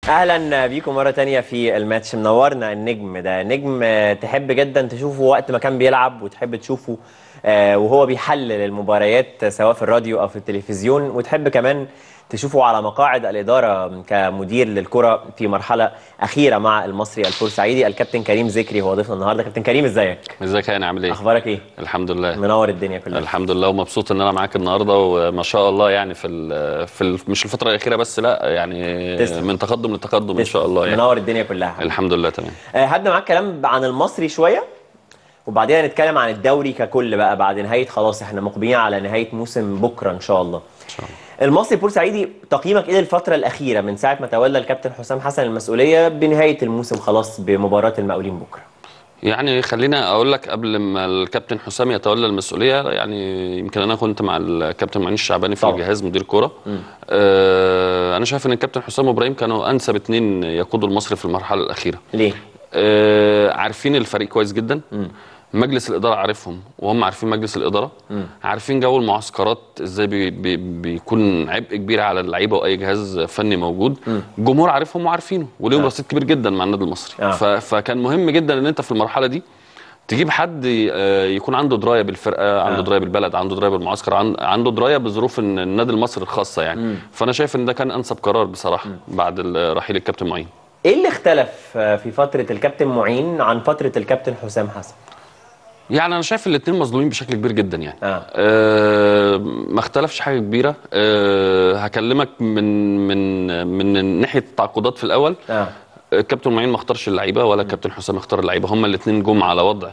اهلا بيكم مره تانية في الماتش منورنا النجم ده نجم آه، تحب جدا تشوفه وقت ما كان بيلعب وتحب تشوفه آه، وهو بيحلل المباريات سواء في الراديو او في التلفزيون وتحب كمان تشوفه على مقاعد الاداره كمدير للكره في مرحله اخيره مع المصري البورسعيدي الكابتن كريم ذكري هو ضيفنا النهارده كابتن كريم ازيك ازيك يا هاني عامل ايه؟ اخبارك ايه الحمد لله منور الدنيا كلها الحمد لله ومبسوط ان انا معاك النهارده وما شاء الله يعني في ال في ال مش الفتره الاخيره بس لا يعني تسلم. من تقدم لتقدم ان شاء الله يعني منور الدنيا كلها الحمد لله تمام آه، هبدا معاك كلام عن المصري شويه وبعدين نتكلم عن الدوري ككل بقى بعد نهايه خلاص احنا مقبلين على نهايه موسم بكره ان شاء الله ان شاء الله المصري البورسعيدي تقييمك ايه للفتره الاخيره من ساعه ما تولى الكابتن حسام حسن المسؤوليه بنهايه الموسم خلاص بمباراه المقاولين بكره يعني خلينا اقول لك قبل ما الكابتن حسام يتولى المسؤوليه يعني يمكن انا كنت مع الكابتن معين الشعباني في طبعا. الجهاز مدير كوره آه انا شايف ان الكابتن حسام وابراهيم كانوا انسب اتنين يقودوا المصري في المرحله الاخيره ليه آه، عارفين الفريق كويس جدا مجلس الاداره عارفهم وهم عارفين مجلس الاداره عارفين جو المعسكرات ازاي بي بي بيكون عبء كبير على اللعيبه واي جهاز فني موجود الجمهور عارفهم وعارفينه وليهم آه. رصيد كبير جدا مع النادي المصري آه. ف فكان مهم جدا ان انت في المرحله دي تجيب حد آه، يكون عنده درايه بالفرقه عنده آه. درايه بالبلد عنده درايه بالمعسكر عن- عنده درايه بظروف الن- النادي المصري الخاصه يعني فانا شايف ان ده كان انسب قرار بصراحه بعد ال- رحيل الكابتن معين ايه اللي اختلف آه، في فتره الكابتن معين عن فتره الكابتن حسام حسن يعني انا شايف الاثنين مظلومين بشكل كبير جدا يعني آه. آه ما اختلفش حاجه كبيره آه هكلمك من من من ناحيه التعاقدات في الاول اه الكابتن معين ما اختارش اللعيبه ولا الكابتن حسام اختار اللعيبه هما الاثنين جم على وضع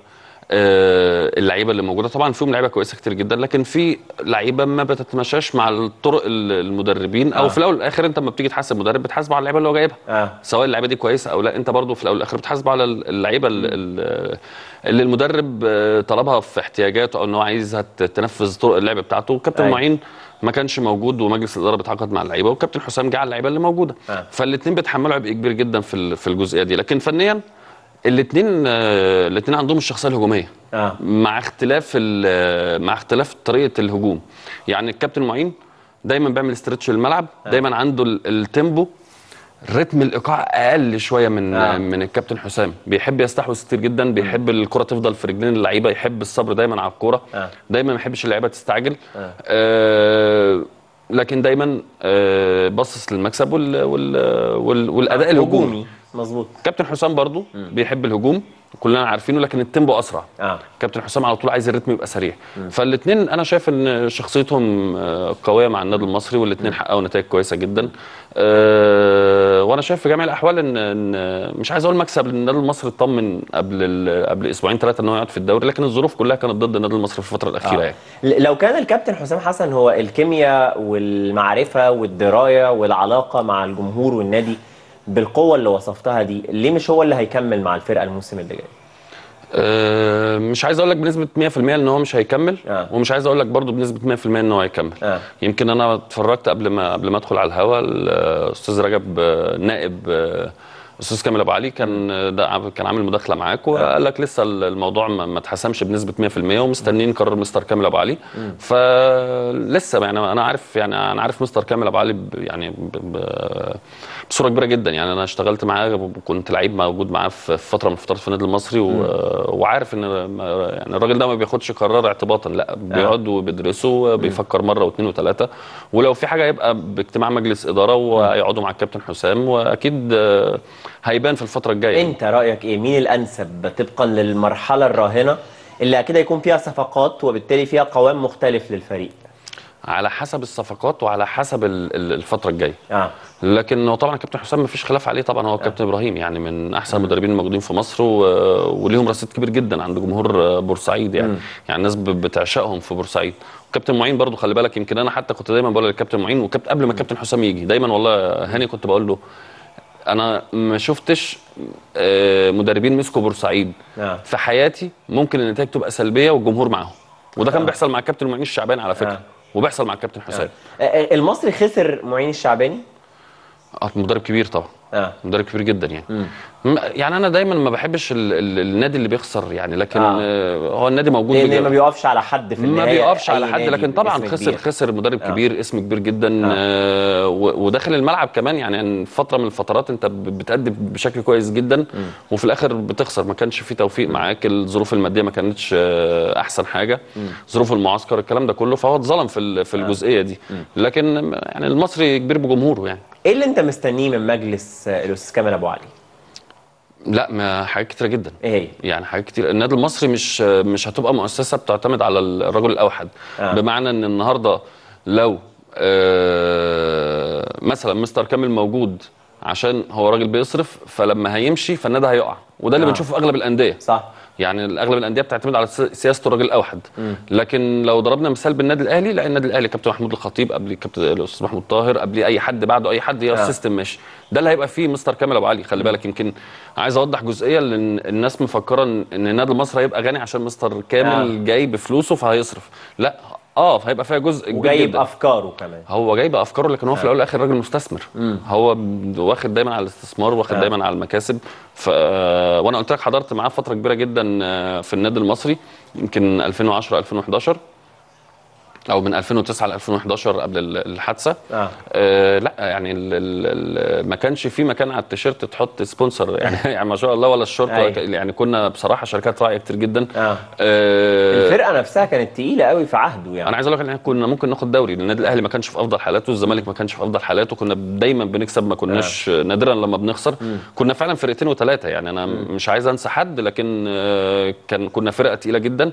آه اللعيبه اللي موجوده طبعا فيهم لعيبه كويسه كتير جدا لكن في لعيبه ما بتتماشاش مع الطرق ال- المدربين او آه. في الاول والاخر انت لما بتيجي تحاسب مدرب بتحاسبه على اللعيبه اللي هو جايبها اه سواء اللعيبه دي كويسه او لا انت برضو في الاول والاخر بتحاسبه على اللعيبه ال- ال- اللي المدرب آه، طلبها في احتياجاته او ان هو عايزها ت- تنفذ طرق اللعب بتاعته والكابتن أيوة. معين ما كانش موجود ومجلس الاداره بيتعاقد مع اللعيبه والكابتن حسام جه على اللعيبه اللي موجوده آه. فالاثنين بيتحملوا عبء كبير جدا في ال- في الجزئيه دي لكن فنيا الاثنين الاثنين عندهم الشخصيه الهجوميه اه مع اختلاف ال- مع اختلاف طريقه الهجوم يعني الكابتن معين دايما بيعمل استرتش الملعب دايما عنده ال- التيمبو رتم الايقاع اقل شويه من آه. آه. من الكابتن حسام بيحب يستحوذ كتير جدا بيحب الكره تفضل في رجلين اللعيبه يحب الصبر دايما على الكوره آه. دايما ما يحبش اللعيبه تستعجل آه. آه لكن دايما آه باصص للمكسب وال وال وال والاداء الهجومي مظبوط كابتن حسام برضو بيحب الهجوم كلنا عارفينه لكن التيمبو اسرع اه كابتن حسام على طول عايز الريتم يبقى سريع فالاثنين انا شايف ان شخصيتهم آه، قويه مع النادي المصري والاثنين حققوا نتائج كويسه جدا أه وانا شايف في جميع الاحوال ان, إن مش عايز اقول مكسب لان النادي المصري اطمن قبل ال- قبل اسبوعين ثلاثه ان هو يقعد في الدوري لكن الظروف كلها كانت ضد النادي المصري في الفتره الاخيره آه. يعني ل- لو كان الكابتن حسام حسن هو الكيمياء والمعرفة والدراية والعلاقة مع الجمهور والنادي بالقوة اللي وصفتها دي ليه مش هو اللي هيكمل مع الفرقة الموسم اللي جاي أه مش عايز اقول لك بنسبه 100% ان هو مش هيكمل آه. ومش عايز اقول لك برضه بنسبه 100% ان هو هيكمل آه. يمكن انا اتفرجت قبل ما قبل ما ادخل على الهوا الاستاذ رجب آه، نائب آه، استاذ كامل ابو علي كان آه، ده عم- كان عامل مداخله معاك وقال لك لسه الموضوع ما ما اتحسمش بنسبه 100% ومستنيين قرار مستر كامل ابو علي فلسه يعني انا عارف يعني انا عارف مستر كامل ابو علي ب- يعني ب- ب- بصوره كبيره جدا يعني انا اشتغلت معاه كنت لعيب موجود معاه في في فتره من الفترات في النادي المصري و... وعارف ان ما- يعني الراجل ده ما بياخدش قرار اعتباطا لا بيقعد وبيدرسه وبيفكر مره واثنين وثلاثه ولو في حاجه هيبقى باجتماع مجلس اداره وهيقعدوا مع الكابتن حسام واكيد آه، هيبان في الفتره الجايه انت رأيك ايه مين الانسب طبقا للمرحلة الراهنة اللي اكيد هيكون فيها صفقات وبالتالي فيها قوام مختلف للفريق على حسب الصفقات وعلى حسب ال- ال- الفتره الجايه اه لكن هو طبعا كابتن حسام ما فيش خلاف عليه طبعا هو كابتن ابراهيم يعني من احسن المدربين الموجودين في مصر و- وليهم رصيد كبير جدا عند جمهور بورسعيد يعني يعني الناس ب- بتعشقهم في بورسعيد وكابتن معين برضو خلي بالك يمكن انا حتى كنت دايما بقول للكابتن معين وكابتن قبل ما الكابتن حسام يجي دايما والله هاني كنت بقول له انا ما شفتش آه، مدربين مسكوا بورسعيد آه. في حياتي ممكن النتائج تبقى سلبيه والجمهور معاهم وده كان آه. بيحصل مع الكابتن معين الشعباني على فكره آه. وبيحصل مع الكابتن حسام آه، آه، المصري خسر معين الشعباني آه، مدرب كبير طبعا اه مدرب كبير جدا يعني م- يعني انا دايما ما بحبش ال ال النادي اللي بيخسر يعني لكن آه. آه. هو النادي موجود لان بجد. ما بيقفش على حد في ما النهايه بيقفش أي على حد نادي لكن طبعا باسم خسر كبير. خسر مدرب آه. كبير اسم كبير جدا آه. و- وداخل الملعب كمان يعني يعني فتره من الفترات انت ب- بتأدي بشكل كويس جدا وفي الاخر بتخسر ما كانش في توفيق معاك الظروف الماديه ما كانتش آه، احسن حاجه ظروف المعسكر الكلام ده كله فهو اتظلم في ال- في الجزئيه دي لكن يعني المصري كبير بجمهوره يعني ايه اللي انت مستنيه من مجلس آه، الاستاذ كامل ابو علي لا ما حاجات كتيره جدا ايه هي يعني حاجات كتير النادي المصري مش مش هتبقى مؤسسه بتعتمد على الرجل الاوحد آه. آه. بمعنى ان النهارده لو آه مثلا مستر كامل موجود عشان هو راجل بيصرف فلما هيمشي فالنادي هيقع وده اللي آه. آه. بنشوفه في اغلب الانديه صح يعني اغلب الانديه بتعتمد على سي- سياسه الراجل الاوحد لكن لو ضربنا مثال بالنادي الاهلي لا النادي الاهلي كابتن محمود الخطيب قبل كابتن الاستاذ محمود طاهر قبل اي حد بعده اي حد هي آه. السيستم ماشي ده اللي هيبقى فيه مستر كامل ابو علي خلي بالك يمكن عايز اوضح جزئيه لان الناس مفكره ان إن النادي المصري هيبقى غني عشان مستر كامل آه. جاي بفلوسه فهيصرف لا اه هيبقى فيها جزء كبير وجايب جدا افكاره كمان هو جاي بافكاره لكن هو في الاول والاخر راجل مستثمر هو ب- واخد دايما على الاستثمار واخد آه. دايما على المكاسب ف وانا قلت لك حضرت معاه فتره كبيره جدا آه، في النادي المصري يمكن 2010 2011 او من 2009 ل 2011 قبل ال- الحادثه اه آه لا يعني ال ال ال ما كانش في مكان على التيشيرت تحط سبونسر يعني, يعني ما شاء الله ولا الشورت ولا أيوة. ك- يعني كنا بصراحه شركات راعيه كتير جدا اه آه الفرقه نفسها كانت تقيله قوي في عهده يعني انا عايز اقول لك ان احنا كنا ممكن ناخد دوري لان النادي الاهلي ما كانش في افضل حالاته الزمالك ما كانش في افضل حالاته كنا دايما بنكسب ما كناش نادرا لما بنخسر كنا فعلا فرقتين وثلاثه يعني انا مش عايز انسى حد لكن آه، كان كنا فرقه تقيله جدا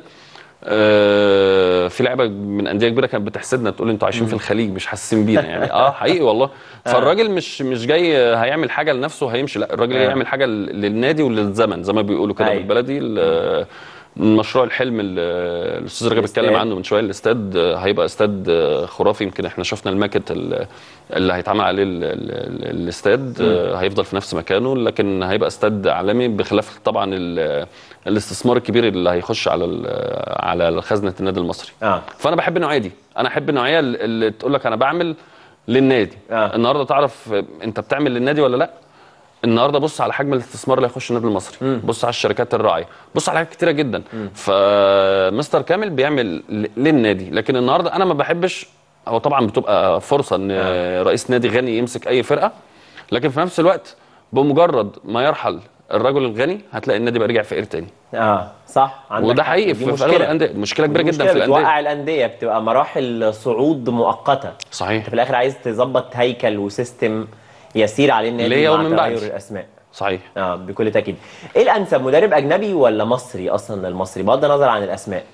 آه، في لعيبه من انديه كبيره كانت بتحسدنا تقول انتوا عايشين في الخليج مش حاسين بينا يعني اه حقيقي والله فالراجل مش مش جاي هيعمل حاجه لنفسه هيمشي لا الراجل جاي آه. يعمل حاجه للنادي وللزمن زي ما بيقولوا كده أيوة. بالبلدي ال- مشروع الحلم اللي الاستاذ رجب اتكلم الاستاد. عنه من شويه الاستاد آه، هيبقى استاد آه، خرافي يمكن احنا شفنا الماكت ال- اللي هيتعمل عليه ال- ال- الاستاد آه، هيفضل في نفس مكانه لكن هيبقى استاد عالمي بخلاف طبعا ال- الاستثمار الكبير اللي هيخش على ال- على خزنه النادي المصري اه فانا بحب النوعيه دي انا احب النوعيه اللي تقول لك انا بعمل للنادي آه. النهارده تعرف انت بتعمل للنادي ولا لا النهارده بص على حجم الاستثمار اللي هيخش النادي المصري بص على الشركات الراعيه بص على حاجات كتيره جدا فمستر كامل بيعمل ل- للنادي لكن النهارده انا ما بحبش هو طبعا بتبقى فرصه ان رئيس نادي غني يمسك اي فرقه لكن في نفس الوقت بمجرد ما يرحل الرجل الغني هتلاقي النادي بقى رجع فقير تاني اه صح عندك وده حق. حقيقي دي في في مشكلة. اغلب الانديه مشكله كبيره ودي جدا مشكلة في الانديه بتوقع الانديه بتبقى مراحل صعود مؤقته صحيح انت في الاخر عايز تظبط هيكل وسيستم يسير عليه النادي ليا مع ومن بعد. تغير الاسماء صحيح اه بكل تاكيد ايه الانسب مدرب اجنبي ولا مصري اصلا للمصري بغض النظر عن الاسماء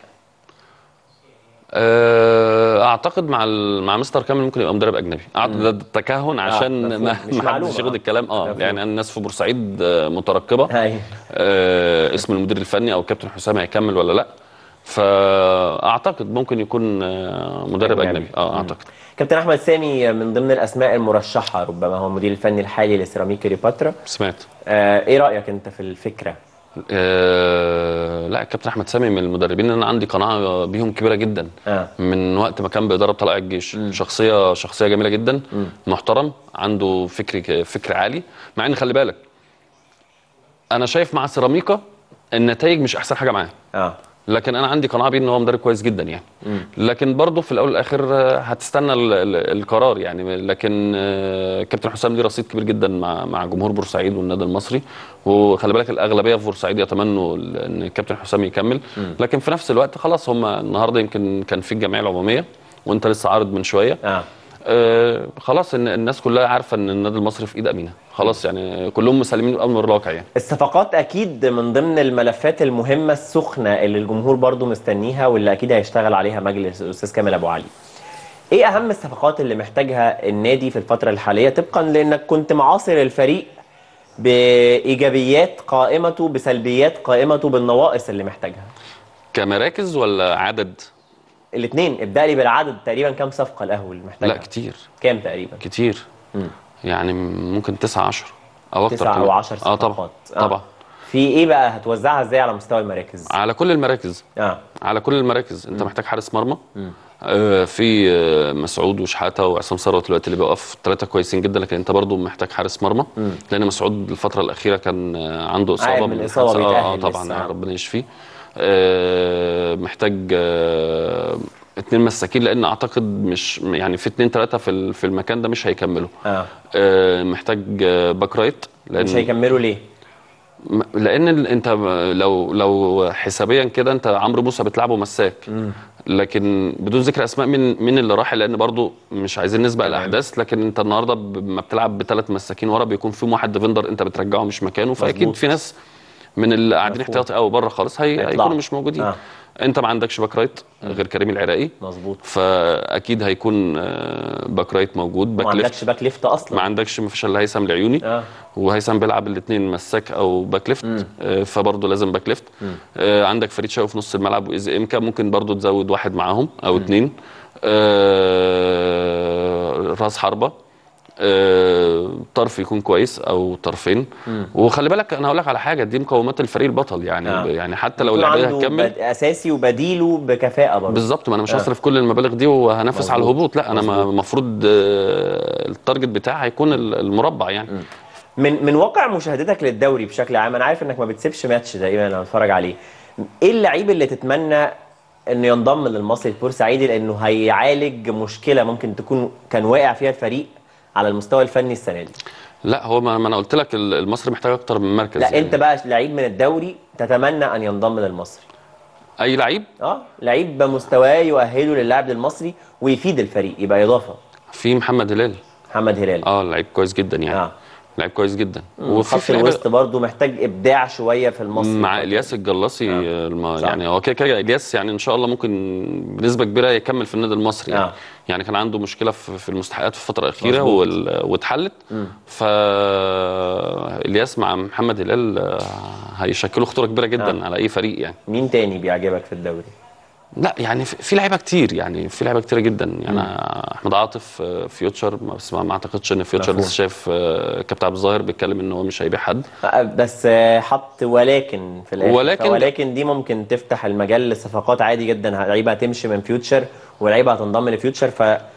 آه، اعتقد مع ال- مع مستر كامل ممكن يبقى مدرب اجنبي اعتقد ده تكهن عشان مفهوم. ما مش ما معلومة، حدش ياخد آه. الكلام اه مفهوم. يعني الناس في بورسعيد آه، مترقبه ايوه آه، اسم المدير الفني او كابتن حسام هيكمل ولا لا فاعتقد ممكن يكون آه، مدرب أجنبي. اجنبي اه اعتقد كابتن احمد سامي من ضمن الاسماء المرشحه ربما هو المدير الفني الحالي لسيراميك كليوباترا سمعت آه ايه رايك انت في الفكره آه لا الكابتن احمد سامي من المدربين اللي انا عندي قناعه بيهم كبيره جدا اه من وقت ما كان بيدرب طلائع الجيش شخصيه شخصيه جميله جدا محترم عنده فكر فكر عالي مع ان خلي بالك انا شايف مع سيراميكا النتائج مش احسن حاجه معاه اه لكن انا عندي قناعه بيه ان هو مدرب كويس جدا يعني لكن برضه في الاول والاخر آه، هتستنى ال- ال- القرار يعني لكن آه، كابتن حسام ليه رصيد كبير جدا مع مع جمهور بورسعيد والنادي المصري وخلي بالك الاغلبيه في بورسعيد يتمنوا ال- ان الكابتن حسام يكمل لكن في نفس الوقت خلاص هم النهارده يمكن كان في الجمعيه العموميه وانت لسه عارض من شويه اه آه خلاص ان الناس كلها عارفه ان النادي المصري في ايد امينه خلاص يعني كلهم مسلمين الامر الواقع يعني الصفقات اكيد من ضمن الملفات المهمه السخنه اللي الجمهور برضو مستنيها واللي اكيد هيشتغل عليها مجلس الاستاذ كامل ابو علي ايه اهم الصفقات اللي محتاجها النادي في الفتره الحاليه طبقا لانك كنت معاصر الفريق بايجابيات قائمته بسلبيات قائمته بالنواقص اللي محتاجها كمراكز ولا عدد الاثنين ابدا لي بالعدد تقريبا كام صفقه الاهول محتاجها لا كتير كام تقريبا كتير يعني ممكن 9 10 او اكتر تسعة كمان. او 10 اه صفقات طبعا آه. طبعا في ايه بقى هتوزعها ازاي على مستوى المراكز على كل المراكز اه على كل المراكز انت محتاج حارس مرمى آه، في آه، مسعود وشحاته وعصام ثروت دلوقتي اللي بيقف ثلاثه كويسين جدا لكن انت برضو محتاج حارس مرمى لان مسعود الفتره الاخيره كان آه، عنده اصابه عاد من الإصابة الحادثة. اه, آه بيتأهل طبعا لسه. ربنا يشفيه آه، محتاج آه، اتنين مساكين لان اعتقد مش يعني في اتنين ثلاثه في ال- في المكان ده مش هيكملوا اه آه، محتاج آه، باك رايت لان مش هيكملوا ليه؟ م- لان ال- انت لو لو حسابيا كده انت عمرو موسى بتلعبه مساك لكن بدون ذكر اسماء مين مين اللي راح لان برضو مش عايزين نسبق الاحداث لكن انت النهارده ب- ما بتلعب بثلاث مساكين ورا بيكون فيهم واحد ديفندر انت بترجعه مش مكانه فاكيد مظبوط. في ناس من اللي قاعدين مفهوم. احتياطي او بره خالص هي هيطلعوا. هيكونوا مش موجودين آه. انت ما عندكش باك رايت غير كريم العراقي مظبوط فاكيد هيكون آه، باك رايت موجود ما باك ليفت عندكش باك ليفت اصلا ما عندكش ما فيش الا هيثم العيوني اه وهيثم بيلعب الاثنين مساك او باك ليفت آه، فبرضه لازم باك ليفت آه، عندك فريد شوقي في نص الملعب واذا امكان ممكن برضه تزود واحد معاهم او اثنين راس حربه آه، طرف يكون كويس او طرفين وخلي بالك انا هقول لك على حاجه دي مقومات الفريق البطل يعني آه. يعني حتى لو يكون اللعيبه عنده هتكمل بد- اساسي وبديله بكفاءه برضه بالظبط ما انا مش آه. هصرف كل المبالغ دي وهنافس على مظبوط. الهبوط لا انا ما- المفروض آه، التارجت بتاعي هيكون المربع يعني من من واقع مشاهدتك للدوري بشكل عام انا عارف انك ما بتسيبش ماتش دايما لما بتتفرج عليه ايه اللعيب اللي تتمنى انه ينضم للمصري البورسعيدي لانه هيعالج مشكله ممكن تكون كان واقع فيها الفريق على المستوى الفني السنه دي لا هو ما ما انا قلت لك ال- المصري محتاج اكتر من مركز لا يعني. انت بقى لعيب من الدوري تتمنى ان ينضم للمصري اي لعيب اه لعيب بمستواه يؤهله للعب للمصري ويفيد الفريق يبقى اضافه في محمد هلال محمد هلال اه لعيب كويس جدا يعني اه آه. لعيب كويس جدا وفي في لعيبة الوسط برضه محتاج ابداع شويه في المصري مع الياس الجلاصي آه. آه. الم... صح. يعني هو كده كده الياس يعني ان شاء الله ممكن بنسبه كبيره يكمل في النادي المصري يعني. آه. يعني كان عنده مشكله في, في المستحقات في الفتره الاخيره مظبوط. وال... واتحلت ف الياس مع محمد هلال آه، هيشكلوا خطوره كبيره جدا آه. آه. على اي فريق يعني مين تاني بيعجبك في الدوري لا يعني في في لعيبه كتير يعني في لعيبه كتيره جدا يعني احمد عاطف آه، فيوتشر ما- بس ما ما اعتقدش ان فيوتشر مفهوم. لسه شايف آه، كابتن عبد الظاهر بيتكلم ان هو مش هيبيع حد آه، بس آه، حط ولكن في الاخر ولكن- ولكن دي ممكن تفتح المجال للصفقات عادي جدا لعيبه هتمشي من فيوتشر ولعيبه هتنضم لفيوتشر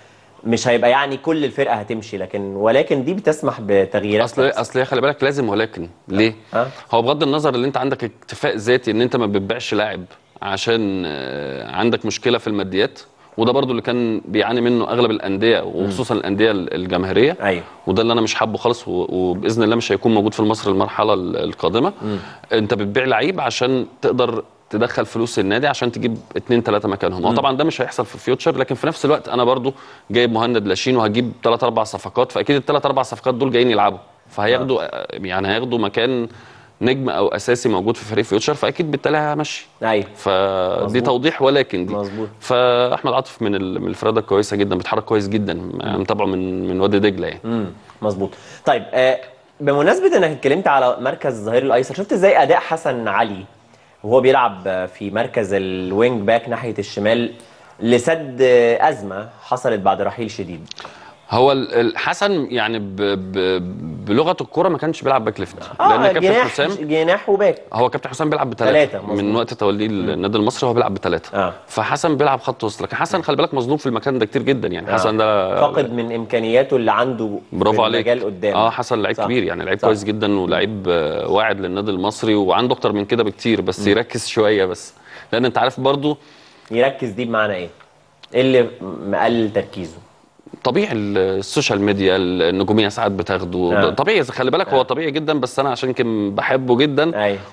فمش هيبقى يعني كل الفرقه هتمشي لكن ولكن دي بتسمح بتغييرات اصل تحصل. اصل هي خلي بالك لازم ولكن ليه؟ آه. هو بغض النظر ان انت عندك اكتفاء ذاتي ان انت ما بتبيعش لاعب عشان آه، عندك مشكله في الماديات وده برضو اللي كان بيعاني منه اغلب الانديه وخصوصا الانديه الجماهيريه ايوه وده اللي انا مش حابه خالص و- وباذن الله مش هيكون موجود في مصر المرحله ال- القادمه انت بتبيع لعيب عشان تقدر تدخل فلوس النادي عشان تجيب اتنين تلاته مكانهم هو طبعا ده مش هيحصل في فيوتشر لكن في نفس الوقت انا برضو جايب مهند لاشين وهجيب ثلاث اربع صفقات فاكيد الثلاث اربع صفقات دول جايين يلعبوا فهياخدوا يعني هياخدوا مكان نجم او اساسي موجود في فريق فيوتشر فاكيد بالتالي همشي ايوه فدي مظبوط. توضيح ولكن دي مظبوط. فاحمد عاطف من ال- من الفراده الكويسه جدا بيتحرك كويس جدا أنا متابعه من من وادي دجله يعني امم مظبوط طيب آه بمناسبه انك اتكلمت على مركز الظهير الايسر شفت ازاي اداء حسن علي وهو بيلعب آه، في مركز الوينج باك ناحيه الشمال لسد آه، ازمه حصلت بعد رحيل شديد هو ال- الحسن يعني ب ب بلغه الكوره ما كانش بيلعب باك ليفت لان كابتن جناح حسام جناح وباك هو كابتن حسام بيلعب تلاتة، بثلاثه مظبوط. من وقت توليه النادي المصري هو بيلعب بثلاثه آه. فحسن بيلعب خط وسط لكن حسن خلي بالك مظلوم في المكان ده كتير جدا يعني حسن ده فقد من امكانياته اللي عنده برافو في عليك المجال قدام اه حسن لعيب صح. كبير يعني لعيب صح. كويس جدا ولعيب آه، واعد للنادي المصري وعنده اكتر من كده بكتير بس يركز شويه بس لان انت عارف برضو يركز دي بمعنى ايه؟ ايه اللي مقلل تركيزه؟ طبيعي ال- السوشيال ميديا النجوميه ساعات بتاخده آه. طبيعي خلي بالك هو طبيعي جدا بس انا عشان كان بحبه جدا ايوه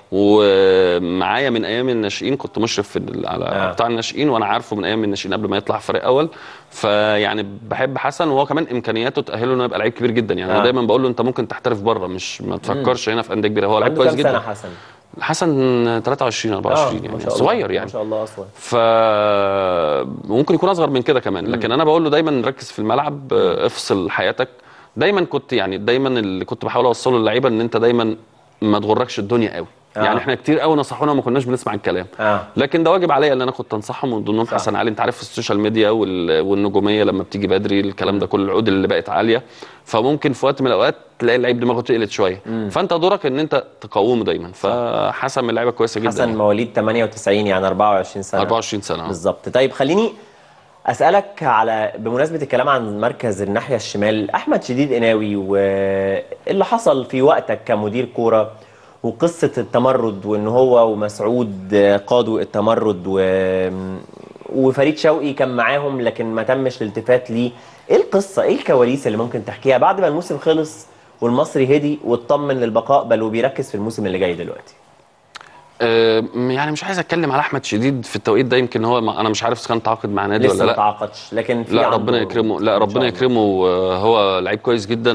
ومعايا من ايام الناشئين كنت مشرف في ال- على آه. قطاع الناشئين وانا عارفه من ايام الناشئين قبل ما يطلع فريق اول فيعني بحب حسن وهو كمان امكانياته تاهله انه يبقى لعيب كبير جدا يعني آه. انا دايما بقول له انت ممكن تحترف بره مش ما تفكرش هنا في انديه كبيره هو لعيب عنده كويس كام سنه جدا حسن؟ حسن 23 24 ما يعني شاء الله. صغير يعني ما شاء الله اصلا ف ممكن يكون اصغر من كده كمان لكن انا بقول له دايما ركز في الملعب آه، افصل حياتك دايما كنت يعني دايما اللي كنت بحاول اوصله للعيبه ان انت دايما ما تغركش الدنيا قوي آه. آه. يعني احنا كتير قوي نصحونا وما كناش بنسمع الكلام اه لكن ده واجب عليا ان انا كنت انصحهم من ضمنهم صح. حسن علي انت عارف السوشيال ميديا وال- والنجوميه لما بتيجي بدري الكلام ده كل العقود اللي بقت عاليه فممكن في وقت من الاوقات تلاقي اللعيب دماغه تقلت شويه فانت دورك ان انت تقومه دايما فحسن من اللعيبه كويسه جدا حسن مواليد 98 يعني 24 سنه 24 سنه آه. بالظبط طيب خليني اسالك على بمناسبه الكلام عن مركز الناحيه الشمال احمد شديد قناوي واللي حصل في وقتك كمدير كوره وقصه التمرد وان هو ومسعود قادوا التمرد و... وفريد شوقي كان معاهم لكن ما تمش الالتفات ليه ايه القصه ايه الكواليس اللي ممكن تحكيها بعد ما الموسم خلص والمصري هدي واطمن للبقاء بل وبيركز في الموسم اللي جاي دلوقتي آه، يعني مش عايز اتكلم على احمد شديد في التوقيت ده يمكن هو ما انا مش عارف اذا كان تعاقد مع نادي لسه ولا ما لا تعاقدش لكن في لا عنده ربنا يكرمه لا إن ربنا شاء الله. يكرمه آه، هو لعيب كويس جدا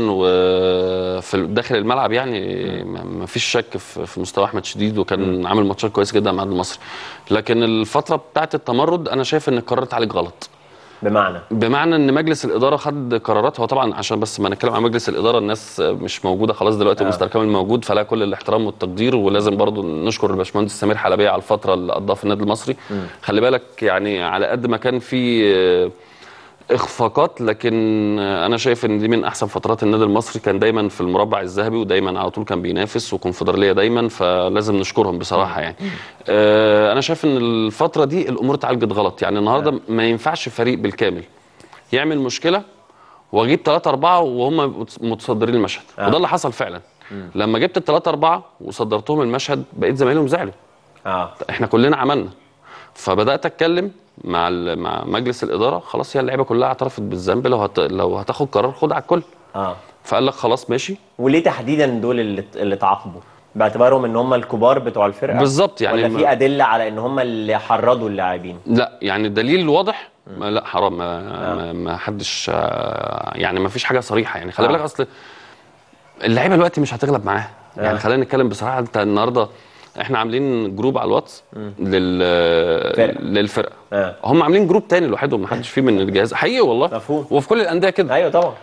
وفي داخل الملعب يعني ما ما فيش شك في في مستوى احمد شديد وكان عامل ماتشات كويس جدا مع النادي المصري لكن الفتره بتاعت التمرد انا شايف ان قررت عليك غلط بمعنى بمعنى ان مجلس الاداره خد قرارات هو طبعا عشان بس ما نتكلم عن مجلس الاداره الناس مش موجوده خلاص دلوقتي آه. مستر كامل موجود فلا كل الاحترام والتقدير ولازم برضو نشكر الباشمهندس سمير حلبيه على الفتره اللي قضاها في النادي المصري خلي بالك يعني على قد ما كان في آه، اخفاقات لكن آه، انا شايف ان دي من احسن فترات النادي المصري كان دايما في المربع الذهبي ودايما على طول كان بينافس وكونفدراليه دايما فلازم نشكرهم بصراحه يعني آه، انا شايف ان الفتره دي الامور اتعالجت غلط يعني النهارده ما ينفعش فريق بالكامل يعمل مشكله واجيب ثلاثة أربعة وهم متصدرين المشهد آه. وده اللي حصل فعلا لما جبت الثلاثة أربعة وصدرتهم المشهد بقيت زمايلهم زعلوا اه احنا كلنا عملنا فبدات اتكلم مع ال- مع مجلس الاداره خلاص هي اللعيبه كلها اعترفت بالذنب لو هت... لو هتاخد قرار خد على الكل اه فقال لك خلاص ماشي وليه تحديدا دول اللي اللي تعاقبوا باعتبارهم ان هم الكبار بتوع الفرقه بالظبط يعني ولا ما- في ادله على ان هم اللي حرضوا اللاعبين لا يعني الدليل واضح ما لا حرام ما, ما, ما حدش آه، يعني ما فيش حاجه صريحه يعني خلي آه. بالك اصل اللعيبه دلوقتي مش هتغلب معاها آه. يعني خلينا نتكلم بصراحه انت النهارده احنا عاملين جروب على الواتس لل فرقة. للفرقه آه. هم عاملين جروب تاني لوحدهم ما حدش فيه من الجهاز حقيقي والله مفهوم. وفي كل الانديه كده ايوه طبعا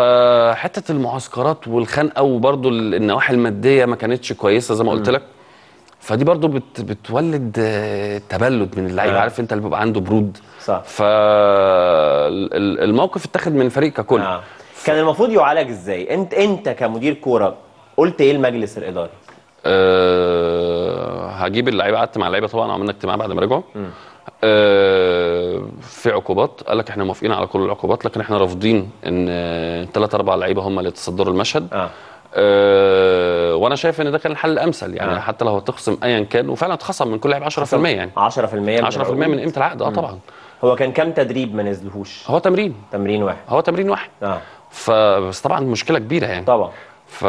فحته المعسكرات والخنقه وبرضه النواحي الماديه ما كانتش كويسه زي ما قلت لك فدي برضه بت بتولد آه، تبلد من اللعيبه آه. عارف انت اللي بيبقى عنده برود صح فالموقف اتاخد من الفريق ككل آه. كان المفروض يعالج ازاي انت انت كمدير كوره قلت ايه لمجلس الاداره أه هجيب اللعيبه قعدت مع اللعيبه طبعا عملنا اجتماع بعد ما رجعوا أه في عقوبات قال لك احنا موافقين على كل العقوبات لكن احنا رافضين ان ثلاث اربع لعيبه هم اللي يتصدروا المشهد اه أه وانا شايف ان ده كان الحل الامثل يعني آه. آه. حتى لو هتخصم ايا كان وفعلا اتخصم من كل لعيب 10% يعني 10% من 10% من قيمه العقد اه طبعا هو كان كام تدريب ما نزلهوش هو تمرين تمرين واحد هو تمرين واحد اه فبس طبعا مشكله كبيره يعني طبعا ف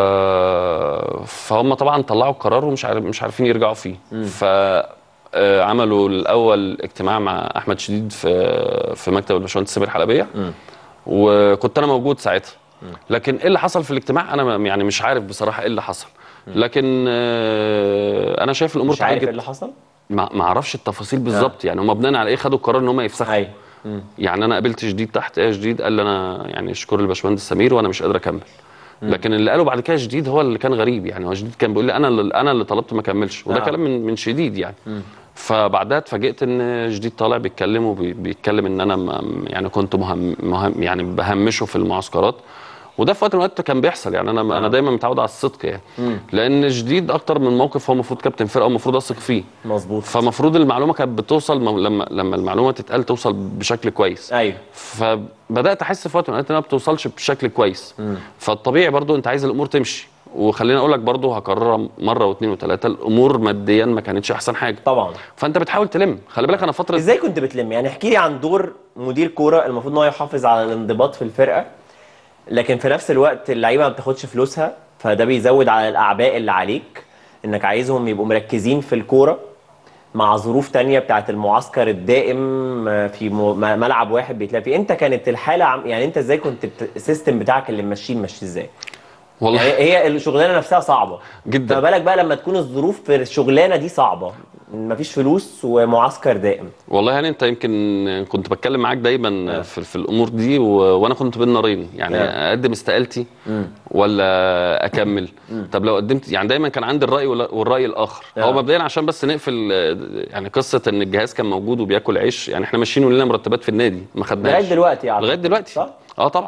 فهم طبعا طلعوا القرار ومش عارف مش عارفين يرجعوا فيه ف آه، عملوا الاول اجتماع مع احمد شديد في في مكتب الباشمهندس سمير حلبيه وكنت انا موجود ساعتها لكن ايه اللي حصل في الاجتماع انا ما- يعني مش عارف بصراحه ايه اللي حصل لكن آه، انا شايف الامور مش عارف ايه اتعالجت اللي حصل ما ما اعرفش التفاصيل بالظبط يعني هم بناء على ايه خدوا القرار ان هم يفسخوا ايوه يعني انا قابلت جديد تحت ايه جديد قال لي انا يعني اشكر الباشمهندس سمير وانا مش قادر اكمل لكن اللي قاله بعد كده جديد هو اللي كان غريب يعني هو جديد كان بيقول لي انا اللي انا اللي طلبت ما اكملش وده آه. كلام من من شديد يعني فبعدها اتفاجئت ان جديد طالع بيتكلم وبيتكلم ان انا م- يعني كنت مهم, مهم يعني بهمشه في المعسكرات وده في وقت من الاوقات كان بيحصل يعني انا آه. انا دايما متعود على الصدق يعني لان جديد اكتر من موقف هو المفروض كابتن فرقه ومفروض اثق فيه مظبوط فمفروض المعلومه كانت بتوصل م- لما لما المعلومه تتقال توصل بشكل كويس ايوه فبدات احس في وقت من الاوقات انها ما بتوصلش بشكل كويس فالطبيعي برضو انت عايز الامور تمشي وخليني اقول لك برضو هكررها مره واثنين وثلاثه الامور ماديا ما كانتش احسن حاجه طبعا فانت بتحاول تلم خلي بالك انا فتره ازاي كنت بتلم يعني احكي لي عن دور مدير كوره المفروض ان هو يحافظ على الانضباط في الفرقه لكن في نفس الوقت اللعيبه ما بتاخدش فلوسها فده بيزود على الاعباء اللي عليك انك عايزهم يبقوا مركزين في الكوره مع ظروف تانية بتاعت المعسكر الدائم آه، في م- م- ملعب واحد بيتلعب فيه انت كانت الحاله عم- يعني انت ازاي كنت بت- السيستم بتاعك اللي ماشيه ماشي ازاي والله يعني هي الشغلانه نفسها صعبه جدا. فما بالك بقى لما تكون الظروف في الشغلانه دي صعبه مفيش فلوس ومعسكر دائم والله يعني انت يمكن كنت بتكلم معاك دايما في, في الامور دي و... وانا كنت بين نارين يعني آه. اقدم استقالتي ولا اكمل طب لو قدمت يعني دايما كان عندي الراي ولا- والراي الاخر آه. هو مبدئيا عشان بس نقفل آه، يعني قصه ان الجهاز كان موجود وبياكل عيش يعني احنا ماشيين ولنا مرتبات في النادي ما خدناش لغايه دلوقتي يعني لغايه دلوقتي صح؟ اه طبعا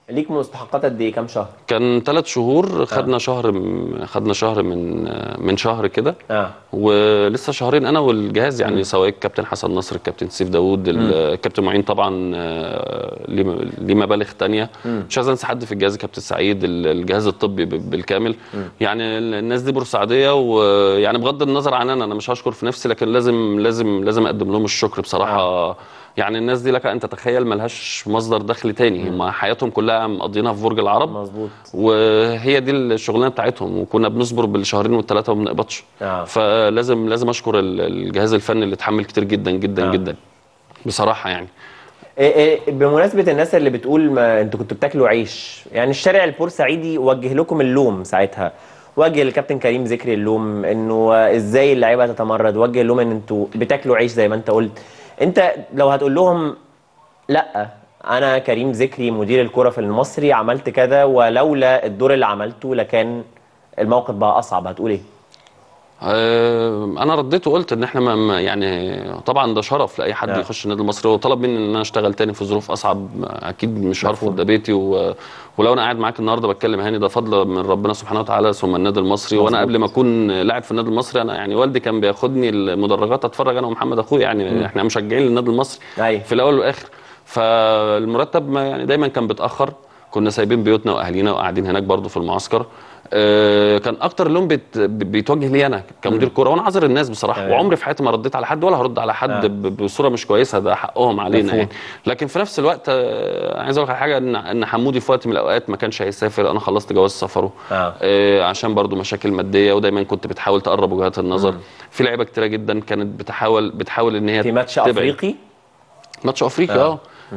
ليك مستحقات قد ايه كام شهر كان ثلاث شهور خدنا شهر م- خدنا شهر من من شهر كده اه ولسه شهرين انا والجهاز يعني سواء الكابتن حسن نصر الكابتن سيف داوود ال- الكابتن معين طبعا آه، ليه م- ليه مبالغ تانية مش عايز انسى حد في الجهاز الكابتن سعيد ال- الجهاز الطبي ب- بالكامل يعني ال- الناس دي بورسعيديه ويعني بغض النظر عن انا انا مش هشكر في نفسي لكن لازم لازم لازم اقدم لهم الشكر بصراحه يعني الناس دي لك ان تتخيل ملهاش مصدر دخل تاني هم حياتهم كلها مقضينها في برج العرب مظبوط وهي دي الشغلانه بتاعتهم وكنا بنصبر بالشهرين والثلاثه وما بنقبضش آه. فلازم لازم اشكر ال- الجهاز الفني اللي اتحمل كتير جدا جدا آه. آه. جدا بصراحه يعني إيه إيه بمناسبة الناس اللي بتقول ما انتوا كنتوا بتاكلوا عيش يعني الشارع البورسعيدي وجه لكم اللوم ساعتها وجه للكابتن كريم ذكري اللوم انه ازاي اللعيبه تتمرد وجه اللوم ان انتوا بتاكلوا عيش زي ما انت قلت انت لو هتقول لهم لا انا كريم ذكري مدير الكرة في المصري عملت كذا ولولا الدور اللي عملته لكان الموقف بقى اصعب هتقول ايه آه، انا رديت وقلت ان احنا ما ما- يعني طبعا ده شرف لاي حد آه. يخش النادي المصري وطلب مني ان انا اشتغل تاني في ظروف اصعب اكيد مش هرفض ده بيتي و... ولو انا قاعد معاك النهارده بتكلم هاني ده فضل من ربنا سبحانه وتعالى ثم النادي المصري وانا مظبوط. قبل ما اكون لاعب في النادي المصري انا يعني والدي كان بياخدني المدرجات اتفرج انا ومحمد اخويا يعني احنا مشجعين للنادي المصري أيوة. في الاول والاخر فالمرتب ما يعني دايما كان بيتاخر كنا سايبين بيوتنا واهالينا وقاعدين هناك برضو في المعسكر آه، كان اكتر لوم بيت بيتوجه لي انا كمدير كوره وانا عذر الناس بصراحه أيوة. وعمري في حياتي ما رديت على حد ولا هرد على حد آه. ب- بصوره مش كويسه ده حقهم علينا مفهوم. يعني لكن في نفس الوقت آه، عايز اقول لك على حاجه ان ان حمودي في وقت من الاوقات ما كانش هيسافر انا خلصت جواز سفره آه. آه، عشان برضو مشاكل ماديه ودايما كنت بتحاول تقرب وجهات النظر في لعيبه كتيره جدا كانت بتحاول بتحاول ان هي في ماتش تبعد. افريقي ماتش افريقيا آه. اه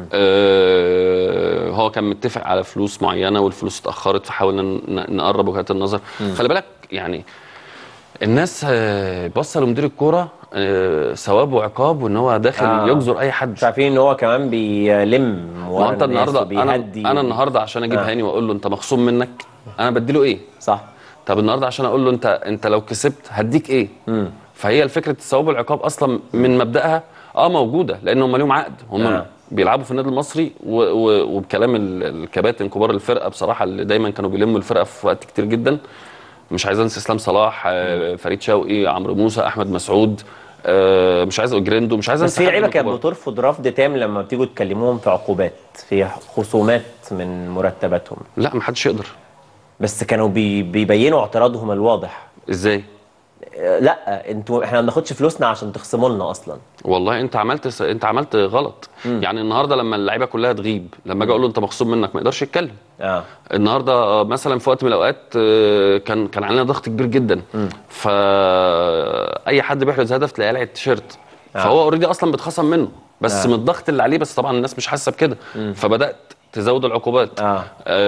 آه، هو كان متفق على فلوس معينه والفلوس اتاخرت فحاولنا ن- نقرب وجهات النظر خلي بالك يعني الناس آه، باصه لمدير الكوره آه، ثواب وعقاب وان هو داخل آه. يجزر اي حد مش عارفين ان هو كمان بيلم ما ورا انت الناس النهارده انا وبيهدي انا النهارده عشان اجيب آه. هاني واقول له انت مخصوم منك انا بديله ايه صح طب النهارده عشان اقول له انت انت لو كسبت هديك ايه مم. فهي فكره الثواب والعقاب اصلا من مبداها اه موجوده لان هم ليهم عقد هم آه. آه. بيلعبوا في النادي المصري و و وبكلام ال- الكباتن كبار الفرقه بصراحه اللي دايما كانوا بيلموا الفرقه في وقت كتير جدا مش عايز انسى اسلام صلاح آه، فريد شوقي عمرو موسى احمد مسعود آه، مش عايز اقول جريندو مش عايز بس انسى في حد لعيبه من كانت الكبار. بترفض رفض تام لما بتيجوا تكلموهم في عقوبات في خصومات من مرتباتهم لا ما حدش يقدر بس كانوا بي بيبينوا اعتراضهم الواضح ازاي آه، لا انتوا احنا ما بناخدش فلوسنا عشان تخصموا لنا اصلا والله انت عملت س... انت عملت غلط يعني النهارده لما اللعيبه كلها تغيب لما اجي اقول له انت مخصوم منك ما يقدرش يتكلم اه النهارده آه، مثلا في وقت من الاوقات آه، كان كان علينا ضغط كبير جدا فاي حد بيحرز هدف تلاقيه قلع التيشيرت فهو اوريدي اصلا بيتخصم منه بس آه. من الضغط اللي عليه بس طبعا الناس مش حاسه بكده فبدات تزود العقوبات آه.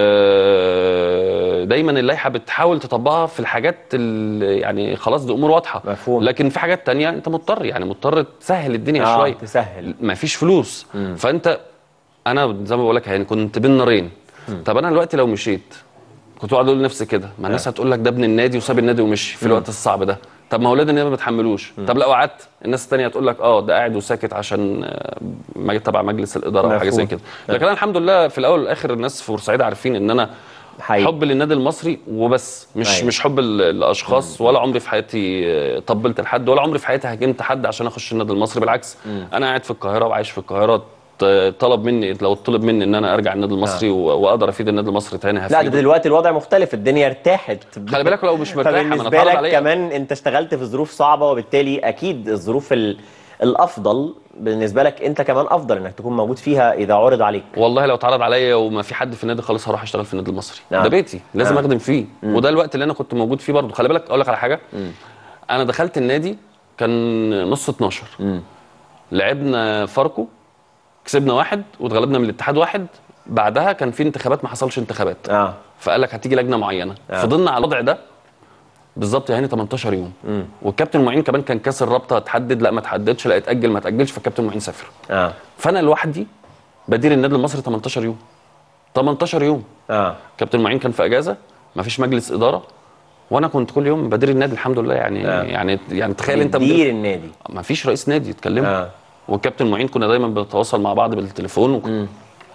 آه، دايما اللائحه بتحاول تطبقها في الحاجات اللي يعني خلاص دي امور واضحه مفهوم. لكن في حاجات تانية انت مضطر يعني مضطر تسهل الدنيا اه شويه تسهل ما فيش فلوس فانت انا زي ما بقول لك يعني كنت بين نارين طب انا دلوقتي لو مشيت كنت بقعد اقول لنفسي كده ما الناس هتقول لك ده ابن النادي وساب النادي ومشي في الوقت الصعب ده طب ما اولاد النادي ما بتحملوش طب لو قعدت الناس الثانيه هتقول لك اه ده قاعد وساكت عشان آه، مج- تبع مجلس الاداره او حاجه زي مفهوم. كده لكن انا الحمد لله في الاول والاخر الناس في بورسعيد عارفين ان انا حقيقي. حب للنادي المصري وبس مش أيوة. مش حب ال- الاشخاص ولا عمري في حياتي آه، طبلت لحد ولا عمري في حياتي هاجمت حد عشان اخش النادي المصري بالعكس انا قاعد في القاهره وعايش في القاهره ط- طلب مني لو طلب مني ان انا ارجع النادي المصري و- واقدر افيد النادي المصري تاني لا ده هفيده دلوقتي الوضع مختلف الدنيا ارتاحت خلي بالك لو مش مرتاحه ما انا فبالنسبه اتعرض لك عليا كمان انت اشتغلت في ظروف صعبه وبالتالي اكيد الظروف ال... الافضل بالنسبه لك انت كمان افضل انك تكون موجود فيها اذا عرض عليك والله لو اتعرض عليا وما في حد في النادي خالص هروح اشتغل في النادي المصري نعم. ده بيتي لازم نعم. اخدم فيه وده الوقت اللي انا كنت موجود فيه برضه خلي بالك اقول لك على حاجه انا دخلت النادي كان نص 12 لعبنا فاركو كسبنا واحد واتغلبنا من الاتحاد واحد بعدها كان في انتخابات ما حصلش انتخابات اه فقال لك هتيجي لجنه معينه آه. فضلنا على الوضع ده بالظبط يعني 18 يوم والكابتن معين كمان كان كاس الرابطه اتحدد لا ما اتحددش لا اتاجل ما اتاجلش فالكابتن معين سافر اه فانا لوحدي بدير النادي المصري 18 يوم 18 يوم اه كابتن معين كان في اجازه ما فيش مجلس اداره وانا كنت كل يوم بدير النادي الحمد لله يعني آه. يعني يعني تخيل انت مدير النادي ما فيش رئيس نادي يتكلموا آه. والكابتن معين كنا دايما بنتواصل مع بعض بالتليفون وك...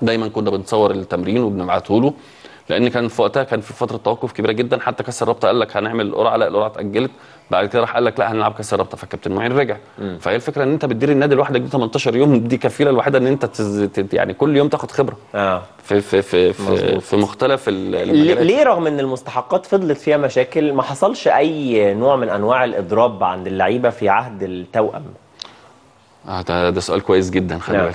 دايما كنا بنصور التمرين وبنبعته له لان كان في وقتها كان في فتره توقف كبيره جدا حتى كاس الرابطه قال لك هنعمل قرعه لا القرعه اتاجلت بعد كده راح قال لك لا هنلعب كاس الرابطه فالكابتن معين رجع فهي الفكره ان انت بتدير النادي لوحدك دي 18 يوم دي كفيله الوحيده ان انت تز... تت- يعني كل يوم تاخد خبره اه في في في في, مظبوط. في مختلف ال- ليه المجالات ليه رغم ان المستحقات فضلت فيها مشاكل ما حصلش اي نوع من انواع الاضراب عند اللعيبه في عهد التوأم آه ده, ده سؤال كويس جدا خلي نعم. بالك